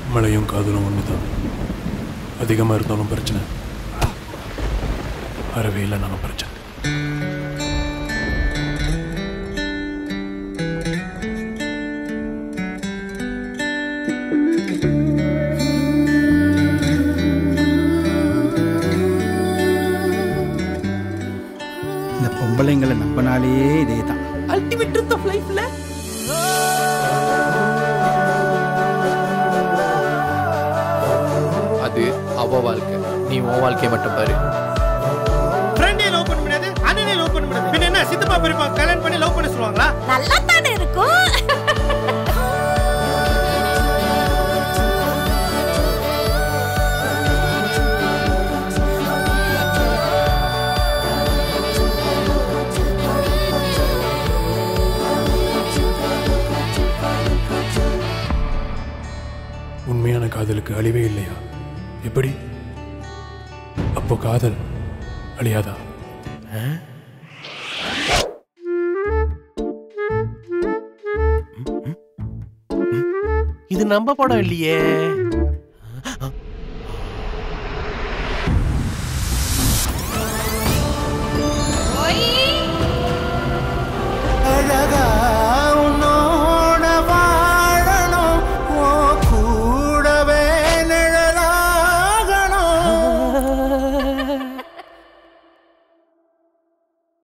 மழையும் காதலும் ஒன்று தான் அதிகமாக இருந்தாலும் பிரச்சனை அறவே இல்லைனாலும் பிரச்சனை இந்த பொம்பளைங்களை நம்பினாலே இதே தான் அல்டிமேட் ட்ரூத் ஆஃப் லைஃப்ல அது அவ வாழ்க்கை நீ உன் வாழ்க்கையை மட்டும் பாரு ஃப்ரெண்டே லவ் பண்ண முடியாது அண்ணனே லவ் பண்ண முடியாது பின்ன என்ன சித்தப்பா பெரியப்பா கல்யாணம் பண்ணி லவ் பண்ண சொல்லுவாங்களா நல்லா தானே இருக்கும் உண்மையான காதலுக்கு அழிவே இல்லையா எப்படி அப்போ காதல் அழியாதா இது நம்ம படம் இல்லையே